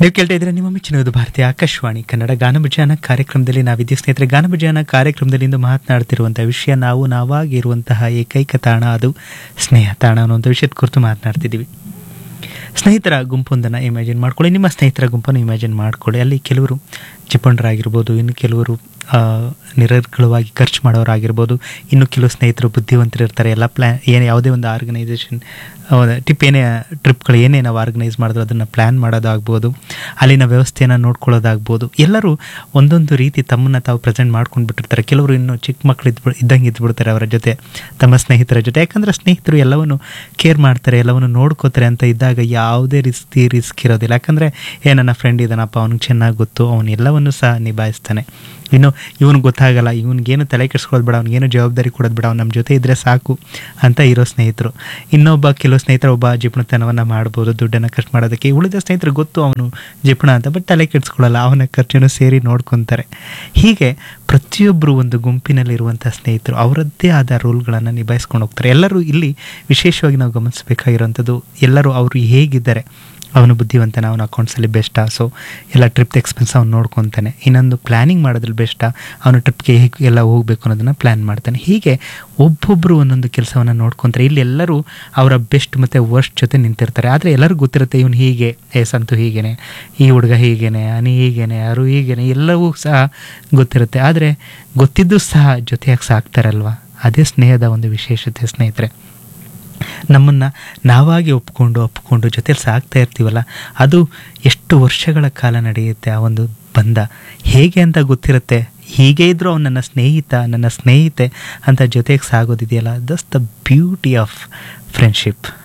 ನೀವು ಕೇಳ್ತಾ ಇದ್ರೆ ನಿಮ್ಮ ಮೆಚ್ಚಿನದು ಭಾರತೀಯ ಆಕಾಶವಾಣಿ ಕನ್ನಡ ಗಾನಭಜಾನ ಕಾರ್ಯಕ್ರಮದಲ್ಲಿ ನಾವಿದ್ದೀವಿ ಸ್ನೇಹಿತರೆ ಗಾನಭಜಾನ ಕಾರ್ಯಕ್ರಮದಲ್ಲಿ ಇಂದು ಮಾತನಾಡ್ತಿರುವಂತಹ ವಿಷಯ ನಾವು ನಾವಾಗಿರುವಂತಹ ಏಕೈಕ ತಾಣ ಅದು ಸ್ನೇಹ ತಾಣ ಅನ್ನೋ ಒಂದು ವಿಷಯದ ಕುರಿತು ಮಾತನಾಡ್ತಿದ್ದೀವಿ ಸ್ನೇಹಿತರ ಗುಂಪೊಂದನ್ನು ಇಮ್ಯಾಜಿನ್ ಮಾಡ್ಕೊಳ್ಳಿ ನಿಮ್ಮ ಸ್ನೇಹಿತರ ಗುಂಪನ್ನು ಇಮ್ಯಾಜಿನ್ ಮಾಡ್ಕೊಳ್ಳಿ ಅಲ್ಲಿ ಕೆಲವರು ಚಿಪ್ಪಂಡರಾಗಿರ್ಬೋದು ಇನ್ನು ಕೆಲವರು ಆ, ನಿರರ್ಗಳವಾಗಿ ಖರ್ಚು ಮಾಡೋರಾಗಿರ್ಬೋದು ಇನ್ನು ಕೆಲವು ಸ್ನೇಹಿತರು ಬುದ್ಧಿವಂತರು ಇರ್ತಾರೆ ಎಲ್ಲ ಪ್ಲ್ಯಾನ್ ಏನು ಯಾವುದೇ ಒಂದು ಆರ್ಗನೈಸೇಷನ್ ಟಿಪ್ ಏನೇ ಟ್ರಿಪ್ಗಳು ಏನೇ ನಾವು ಆರ್ಗನೈಸ್ ಮಾಡಿದ್ರು ಅದನ್ನು ಪ್ಲ್ಯಾನ್ ಮಾಡೋದಾಗ್ಬೋದು ಅಲ್ಲಿನ ವ್ಯವಸ್ಥೆಯನ್ನು ನೋಡ್ಕೊಳ್ಳೋದಾಗ್ಬೋದು ಎಲ್ಲರೂ ಒಂದೊಂದು ರೀತಿ ತಮ್ಮನ್ನು ತಾವು ಪ್ರೆಸೆಂಟ್ ಮಾಡ್ಕೊಂಡು ಬಿಟ್ಟಿರ್ತಾರೆ ಕೆಲವರು ಇನ್ನು ಚಿಕ್ಕ ಮಕ್ಕಳು ಇದ್ದು ಇದ್ದಂಗೆ ಇದ್ಬಿಡ್ತಾರೆ ಅವರ ಜೊತೆ ತಮ್ಮ ಸ್ನೇಹಿತರ ಜೊತೆ ಯಾಕಂದರೆ ಸ್ನೇಹಿತರು ಎಲ್ಲವನ್ನು ಕೇರ್ ಮಾಡ್ತಾರೆ ಎಲ್ಲವನ್ನು ನೋಡ್ಕೋತಾರೆ ಅಂತ ಇದ್ದಾಗ ಯಾವುದೇ ರೀತಿ ರಿಸ್ಕ್ ಇರೋದಿಲ್ಲ ಯಾಕಂದರೆ ಏ ನನ್ನ ಫ್ರೆಂಡ್ ಇದ್ದಾನಪ್ಪ ಅವ್ನಿಗೆ ಚೆನ್ನಾಗಿ ಗೊತ್ತು ಅವನು ಎಲ್ಲವನ್ನು ಸಹ ನಿಭಾಯಿಸ್ತಾನೆ ಇನ್ನು ಇವನಿಗೆ ಗೊತ್ತಾಗಲ್ಲ ಇವನಿಗೇನು ತಲೆ ಕೆಡ್ಸ್ಕೊಳ್ಳೋದು ಬೇಡ ಅವ್ನಿಗೇನು ಜವಾಬ್ದಾರಿ ಕೊಡೋದು ಬೇಡ ಅವ್ನು ನಮ್ಮ ಜೊತೆ ಇದ್ದರೆ ಸಾಕು ಅಂತ ಇರೋ ಸ್ನೇಹಿತರು ಇನ್ನೊಬ್ಬ ಕೆಲವು ಸ್ನೇಹಿತರು ಒಬ್ಬ ಜಿಪುಣತನವನ್ನು ಮಾಡ್ಬೋದು ದುಡ್ಡನ್ನು ಖರ್ಚು ಮಾಡೋದಕ್ಕೆ ಉಳಿದ ಸ್ನೇಹಿತರು ಗೊತ್ತು ಅವನು ಜಿಪುಣ ಅಂತ ಬಟ್ ತಲೆ ಕೆಡ್ಸ್ಕೊಳ್ಳಲ್ಲ ಅವನ ಖರ್ಚನ್ನು ಸೇರಿ ನೋಡ್ಕೊತಾರೆ ಹೀಗೆ ಪ್ರತಿಯೊಬ್ಬರು ಒಂದು ಗುಂಪಿನಲ್ಲಿರುವಂಥ ಸ್ನೇಹಿತರು ಅವರದ್ದೇ ಆದ ರೂಲ್ಗಳನ್ನು ನಿಭಾಯಿಸ್ಕೊಂಡು ಹೋಗ್ತಾರೆ ಎಲ್ಲರೂ ಇಲ್ಲಿ ವಿಶೇಷವಾಗಿ ನಾವು ಗಮನಿಸಬೇಕಾಗಿರುವಂಥದ್ದು ಎಲ್ಲರೂ ಅವರು ಹೇಗಿದ್ದಾರೆ ಅವನು ಬುದ್ಧಿವಂತನ ಅವನ ಅಕೌಂಟ್ಸಲ್ಲಿ ಬೆಸ್ಟಾ ಸೊ ಎಲ್ಲ ಟ್ರಿಪ್ ಎಕ್ಸ್ಪೆನ್ಸ್ ಅವ್ನು ನೋಡ್ಕೊತಾನೆ ಇನ್ನೊಂದು ಪ್ಲ್ಯಾನಿಂಗ್ ಮಾಡೋದ್ರಲ್ಲಿ ಬೆಸ್ಟಾ ಅವನು ಟ್ರಿಪ್ಗೆ ಹೇಗೆ ಎಲ್ಲ ಹೋಗಬೇಕು ಅನ್ನೋದನ್ನು ಪ್ಲ್ಯಾನ್ ಮಾಡ್ತಾನೆ ಹೀಗೆ ಒಬ್ಬೊಬ್ಬರು ಒಂದೊಂದು ಕೆಲಸವನ್ನು ನೋಡ್ಕೊತಾರೆ ಇಲ್ಲಿ ಎಲ್ಲರೂ ಅವರ ಬೆಸ್ಟ್ ಮತ್ತು ವರ್ಸ್ಟ್ ಜೊತೆ ನಿಂತಿರ್ತಾರೆ ಆದರೆ ಎಲ್ಲರಿಗೂ ಗೊತ್ತಿರುತ್ತೆ ಇವನು ಹೀಗೆ ಏ ಸಂತು ಹೀಗೇನೆ ಈ ಹುಡುಗ ಹೀಗೇನೆ ಅನಿ ಹೀಗೇನೆ ಯಾರು ಹೀಗೇನೆ ಎಲ್ಲವೂ ಸಹ ಗೊತ್ತಿರುತ್ತೆ ಆದರೆ ಗೊತ್ತಿದ್ದು ಸಹ ಜೊತೆಯಾಗಿ ಸಾಕ್ತಾರಲ್ವ ಅದೇ ಸ್ನೇಹದ ಒಂದು ವಿಶೇಷತೆ ಸ್ನೇಹಿತರೆ ನಮ್ಮನ್ನು ನಾವಾಗಿ ಒಪ್ಕೊಂಡು ಒಪ್ಕೊಂಡು ಜೊತೆಲಿ ಸಾಕ್ತಾ ಇರ್ತೀವಲ್ಲ ಅದು ಎಷ್ಟು ವರ್ಷಗಳ ಕಾಲ ನಡೆಯುತ್ತೆ ಆ ಒಂದು ಬಂಧ ಹೇಗೆ ಅಂತ ಗೊತ್ತಿರುತ್ತೆ ಹೀಗೆ ಇದ್ದರೂ ಅವ್ನು ನನ್ನ ಸ್ನೇಹಿತ ನನ್ನ ಸ್ನೇಹಿತೆ ಅಂತ ಜೊತೆಗೆ ಸಾಗೋದಿದೆಯಲ್ಲ that's the beauty of friendship